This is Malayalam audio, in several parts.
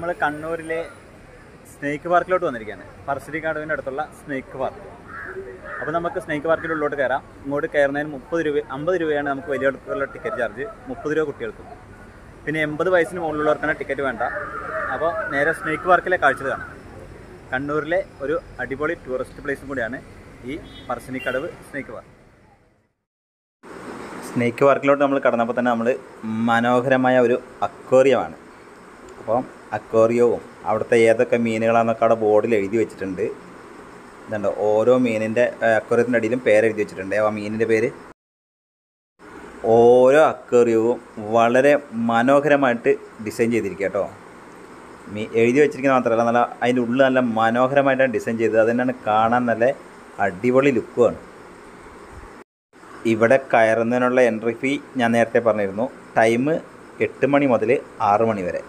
നമ്മൾ കണ്ണൂരിലെ സ്നേക്ക് പാർക്കിലോട്ട് വന്നിരിക്കുകയാണ് പറശ്ശിനി കടവിൻ്റെ അടുത്തുള്ള സ്നേക്ക് പാർക്ക് അപ്പോൾ നമുക്ക് സ്നേക്ക് പാർക്കിൻ്റെ ഉള്ളിലോട്ട് കയറാം ഇങ്ങോട്ട് കയറുന്നതിന് മുപ്പത് രൂപ അമ്പത് രൂപയാണ് നമുക്ക് വലിയവർക്കുള്ള ടിക്കറ്റ് ചാർജ് മുപ്പത് രൂപ കുട്ടികൾക്കും പിന്നെ എൺപത് വയസ്സിന് മുകളിലുള്ളവർക്കാണ് ടിക്കറ്റ് വേണ്ട അപ്പോൾ നേരെ സ്നേക്ക് പാർക്കിലെ കാഴ്ചകൾ കാണാം കണ്ണൂരിലെ ഒരു അടിപൊളി ടൂറിസ്റ്റ് പ്ലേസും കൂടിയാണ് ഈ പറശ്ശിനിക്കടവ് സ്നേക്ക് പാർക്ക് സ്നേക്ക് പാർക്കിലോട്ട് നമ്മൾ കടന്നപ്പോൾ തന്നെ നമ്മൾ മനോഹരമായ ഒരു അക്വേറിയമാണ് അപ്പം അക്വേറിയവും അവിടുത്തെ ഏതൊക്കെ മീനുകളാണെന്നൊക്കെ അവിടെ ബോർഡിൽ എഴുതി വെച്ചിട്ടുണ്ട് ഇതുണ്ട് ഓരോ മീനിൻ്റെ അക്വേറിയത്തിൻ്റെ അടിയിലും പേരെഴുതി വെച്ചിട്ടുണ്ട് ആ മീനിൻ്റെ പേര് ഓരോ അക്വേറിയവും വളരെ മനോഹരമായിട്ട് ഡിസൈൻ ചെയ്തിരിക്കുക കേട്ടോ മീ എഴുതി വെച്ചിരിക്കുന്ന മാത്രമല്ല നല്ല അതിൻ്റെ ഉള്ളിൽ നല്ല മനോഹരമായിട്ടാണ് ഡിസൈൻ ചെയ്തത് അത് തന്നെയാണ് കാണാൻ നല്ല അടിപൊളി ലുക്കുമാണ് ഇവിടെ കയറുന്നതിനുള്ള എൻട്രി ഫീ ഞാൻ നേരത്തെ പറഞ്ഞിരുന്നു ടൈം എട്ട് മണി മുതൽ ആറ് മണി വരെ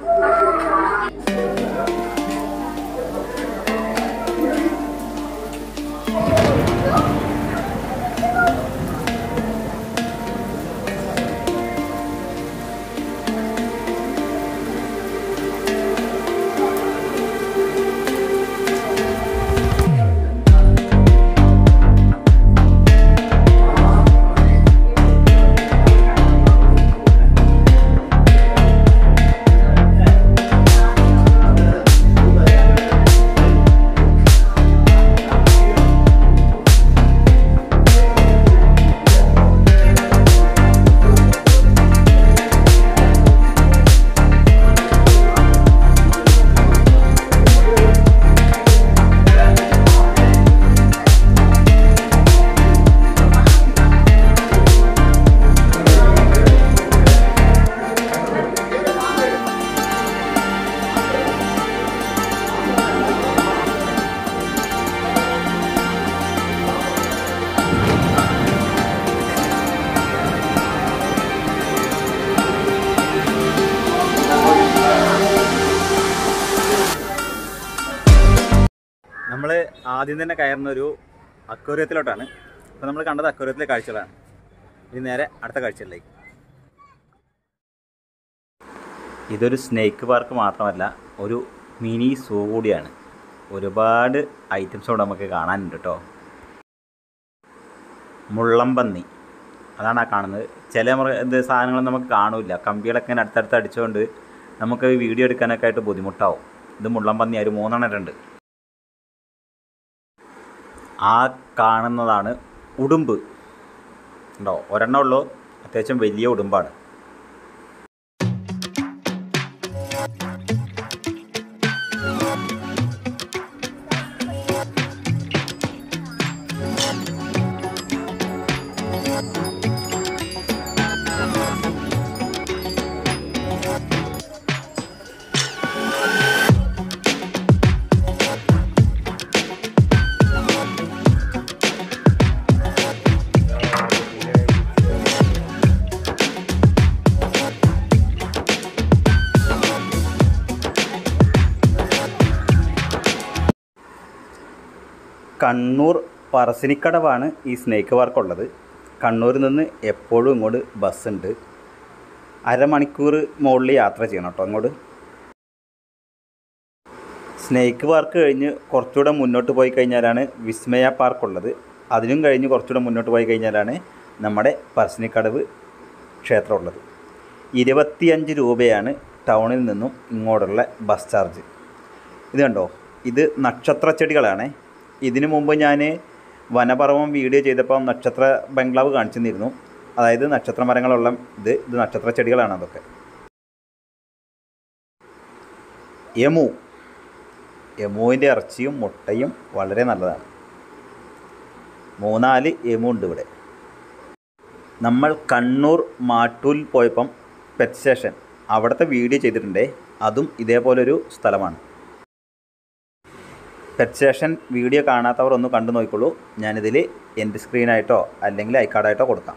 നമ്മൾ ആദ്യം തന്നെ കയറുന്ന ഒരു അക്വേറിയത്തിലോട്ടാണ് അപ്പോൾ നമ്മൾ കണ്ടത് അക്വേറിയത്തിലെ കാഴ്ചകളാണ് ഇനി നേരെ അടുത്ത കാഴ്ചകളിലേക്ക് ഇതൊരു സ്നേക്ക് പാർക്ക് മാത്രമല്ല ഒരു മിനി സൂ കൂടിയാണ് ഒരുപാട് ഐറ്റംസ് ഇവിടെ നമുക്ക് കാണാനുണ്ട് കേട്ടോ മുള്ളംപന്നി അതാണ് ആ കാണുന്നത് ചില മൃഗ ഇത് സാധനങ്ങൾ നമുക്ക് കാണില്ല കമ്പികളൊക്കെ ഇങ്ങനെ അടുത്തടുത്ത് അടിച്ചുകൊണ്ട് നമുക്ക് വീഡിയോ എടുക്കാനൊക്കെ ആയിട്ട് ബുദ്ധിമുട്ടാവും ഇത് മുള്ളംപന്നി ഒരു മൂന്നെണ്ണട്ടുണ്ട് ആ കാണുന്നതാണ് ഉടുമ്പ് ഉണ്ടോ ഒരെണ്ണം ഉള്ളൂ അത്യാവശ്യം വലിയ ഉടുമ്പാണ് കണ്ണൂർ പറശ്ശിനിക്കടവാണ് ഈ സ്നേക്ക് പാർക്ക് ഉള്ളത് കണ്ണൂരിൽ നിന്ന് എപ്പോഴും ഇങ്ങോട്ട് ബസ്സുണ്ട് അരമണിക്കൂർ മുകളിൽ യാത്ര ചെയ്യണം കേട്ടോ അങ്ങോട്ട് സ്നേക്ക് പാർക്ക് കഴിഞ്ഞ് കുറച്ചുകൂടെ മുന്നോട്ട് പോയി കഴിഞ്ഞാലാണ് വിസ്മയ പാർക്ക് ഉള്ളത് അതിനും കഴിഞ്ഞ് കുറച്ചുകൂടെ മുന്നോട്ട് പോയി കഴിഞ്ഞാലാണ് നമ്മുടെ പറശ്ശിനിക്കടവ് ക്ഷേത്രം ഉള്ളത് ഇരുപത്തിയഞ്ച് രൂപയാണ് ടൗണിൽ നിന്നും ഇങ്ങോട്ടുള്ള ബസ് ചാർജ് ഇത് കണ്ടോ ഇത് നക്ഷത്ര ചെടികളാണ് ഇതിനു മുമ്പ് ഞാൻ വനപർവം വീഡിയോ ചെയ്തപ്പോൾ നക്ഷത്ര ബംഗ്ലാവ് കാണിച്ചു തന്നിരുന്നു അതായത് നക്ഷത്ര മരങ്ങളുള്ള ഇത് ഇത് നക്ഷത്ര ചെടികളാണ് അതൊക്കെ യമു യമുവിൻ്റെ ഇറച്ചിയും മുട്ടയും വളരെ നല്ലതാണ് മൂന്നാല് യമു ഉണ്ട് ഇവിടെ നമ്മൾ കണ്ണൂർ മാട്ടൂൽ പോയപ്പം പെറ്റ് സ്റ്റേഷൻ അവിടുത്തെ വീഡിയോ ചെയ്തിട്ടുണ്ടേ അതും ഇതേപോലൊരു സ്ഥലമാണ് പെറ്റ് സ്റ്റേഷൻ വീഡിയോ കാണാത്തവർ ഒന്ന് കണ്ടു നോക്കിക്കോളൂ ഞാനിതിൽ എൻ്റെ സ്ക്രീനായിട്ടോ അല്ലെങ്കിൽ ഐക്കാർഡായിട്ടോ കൊടുക്കാം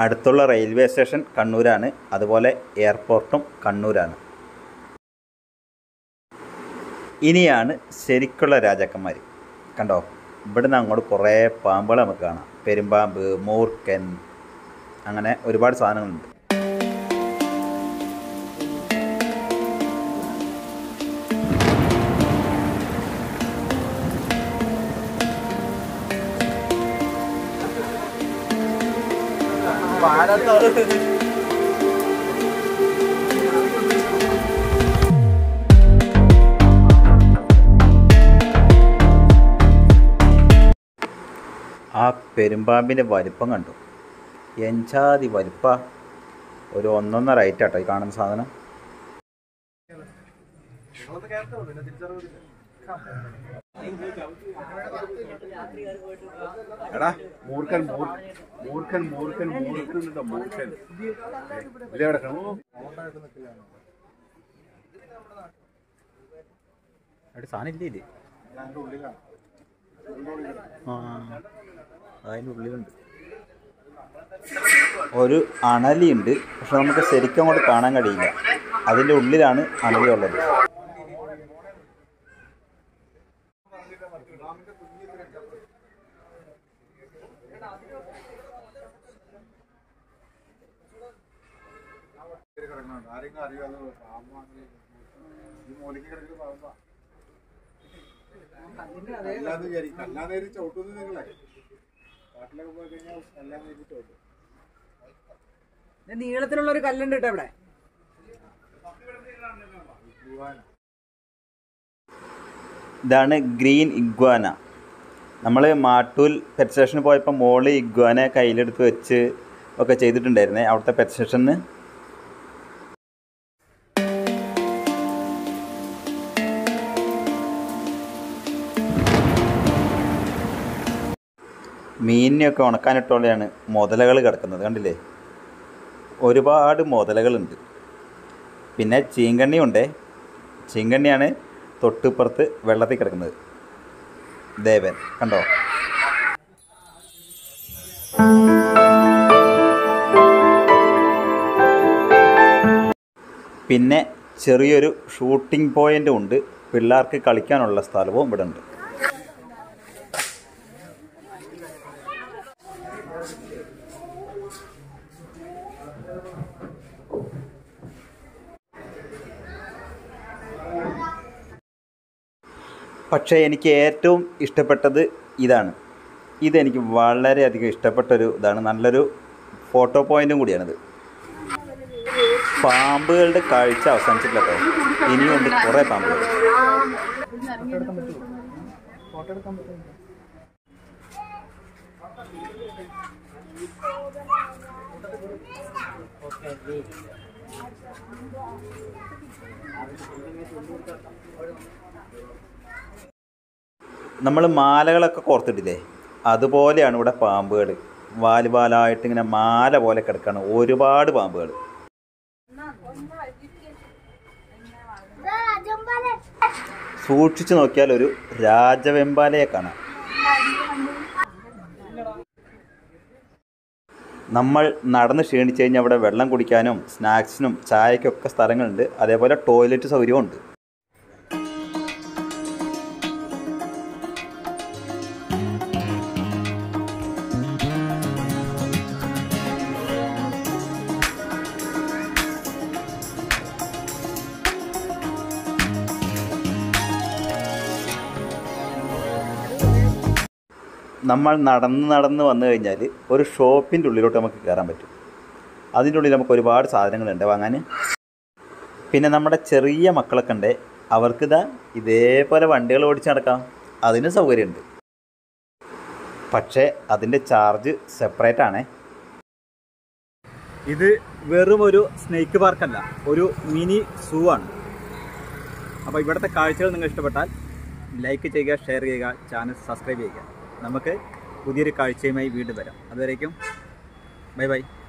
അടുത്തുള്ള റെയിൽവേ സ്റ്റേഷൻ കണ്ണൂരാണ് അതുപോലെ എയർപോർട്ടും കണ്ണൂരാണ് ഇനിയാണ് ശരിക്കുള്ള രാജാക്കന്മാർ കണ്ടോ ഇവിടുന്ന് അങ്ങോട്ട് കുറേ പാമ്പുകൾ നമുക്ക് കാണാം പെരുമ്പാമ്പ് മൂർക്കൻ അങ്ങനെ ഒരുപാട് സാധനങ്ങളുണ്ട് ആ പെരുമ്പാമ്പിൻ്റെ വലിപ്പം കണ്ടു എഞ്ചാതി വലിപ്പ ഒരു ഒന്നൊന്നര ഐറ്റം കേട്ടോ ഈ കാണുന്ന സാധനം എടാ മൂർഖൻ മൂർ- മൂർഖൻ മൂർഖൻ മൂർഖൻ ഉണ്ടോ മൂർഖൻ ഇതെവിടെ കാണുമോ അവിടെ സാധനം ഇല്ലേ ഇത് ആ അതിൻ്റെ ഉള്ളിലുണ്ട് ഒരു അണലിയുണ്ട് പക്ഷെ നമുക്ക് ശരിക്കും അങ്ങോട്ട് കാണാൻ കഴിയില്ല അതിൻ്റെ ഉള്ളിലാണ് അണലി ഉള്ളത് ആരെങ്കിലും അറിയാതെ പാമ്പാണ് ഈ മൂലയ്ക്ക് കിടക്കുന്ന പാമ്പാ അല്ലാതെ വിചാരിക്കും അല്ലാതെ ഒരു ചവിട്ടുന്നത് നിങ്ങളെ കാട്ടിലൊക്കെ പോയി കഴിഞ്ഞാൽ എല്ലാം നേരി ചവിട്ടും ഇത് നീളത്തിലുള്ള ഒരു കല്ലുണ്ട് കേട്ടോ ഇവിടെ ഇതാണ് ഗ്രീൻ ഇഗ്വാന നമ്മൾ മാട്ടൂൽ പെറ്റ് സ്റ്റേഷനിൽ പോയപ്പോൾ മോള് ഇഗ്വാന കയ്യിലെടുത്ത് വെച്ച് ഒക്കെ ചെയ്തിട്ടുണ്ടായിരുന്നേ അവിടുത്തെ പെറ്റ് സ്റ്റേഷനിൽ മീനിനെയൊക്കെ ഉണക്കാനിട്ടുള്ളതാണ് മുതലകൾ കിടക്കുന്നത് കണ്ടില്ലേ ഒരുപാട് മുതലകളുണ്ട് പിന്നെ ചീങ്കണ്ണിയുണ്ടേ ചീങ്കണ്ണിയാണ് തൊട്ടിപ്പുറത്ത് വെള്ളത്തിൽ കിടക്കുന്നത് ദേവൻ കണ്ടോ പിന്നെ ചെറിയൊരു ഷൂട്ടിംഗ് പോയിന്റും ഉണ്ട് പിള്ളേർക്ക് കളിക്കാനുള്ള സ്ഥലവും ഇവിടെ ഉണ്ട് പക്ഷേ എനിക്ക് ഏറ്റവും ഇഷ്ടപ്പെട്ടത് ഇതാണ് ഇതെനിക്ക് വളരെയധികം ഇഷ്ടപ്പെട്ടൊരു ഇതാണ് നല്ലൊരു ഫോട്ടോ പോയിന്റും കൂടിയാണിത് പാമ്പുകളുടെ കാഴ്ച അവസാനിച്ചിട്ടില്ല കേട്ടോ ഇനിയുണ്ട് കുറേ പാമ്പുകൾ നമ്മൾ മാലകളൊക്കെ കോർത്തിട്ടില്ലേ അതുപോലെയാണ് ഇവിടെ പാമ്പുകൾ വാല് വാലായിട്ട് ഇങ്ങനെ മാല പോലെ കിടക്കാണ് ഒരുപാട് പാമ്പുകൾ സൂക്ഷിച്ചു നോക്കിയാൽ ഒരു രാജവെമ്പാലയെ കാണാം നമ്മൾ നടന്ന് ക്ഷീണിച്ച് കഴിഞ്ഞാൽ അവിടെ വെള്ളം കുടിക്കാനും സ്നാക്സിനും ചായക്കൊക്കെ സ്ഥലങ്ങളുണ്ട് അതേപോലെ ടോയ്ലറ്റ് സൗകര്യവും ഉണ്ട് നമ്മൾ നടന്ന് നടന്ന് വന്നു കഴിഞ്ഞാൽ ഒരു ഷോപ്പിൻ്റെ ഉള്ളിലോട്ട് നമുക്ക് കയറാൻ പറ്റും അതിൻ്റെ ഉള്ളിൽ നമുക്ക് ഒരുപാട് സാധനങ്ങളുണ്ട് വാങ്ങാൻ പിന്നെ നമ്മുടെ ചെറിയ മക്കളൊക്കെ ഉണ്ട് അവർക്കിതാ ഇതേപോലെ വണ്ടികൾ ഓടിച്ച് നടക്കാം അതിന് സൗകര്യമുണ്ട് പക്ഷേ അതിൻ്റെ ചാർജ് സെപ്പറേറ്റ് ആണേ ഇത് വെറും ഒരു സ്നേക്ക് പാർക്കല്ല ഒരു മിനി സൂ ആണ് അപ്പോൾ ഇവിടുത്തെ കാഴ്ചകൾ നിങ്ങൾ ഇഷ്ടപ്പെട്ടാൽ ലൈക്ക് ചെയ്യുക ഷെയർ ചെയ്യുക ചാനൽ സബ്സ്ക്രൈബ് ചെയ്യുക നമുക്ക് പുതിയൊരു കാഴ്ചയുമായി വീണ്ടും വരാം അതുവരേക്കും ബൈ ബൈ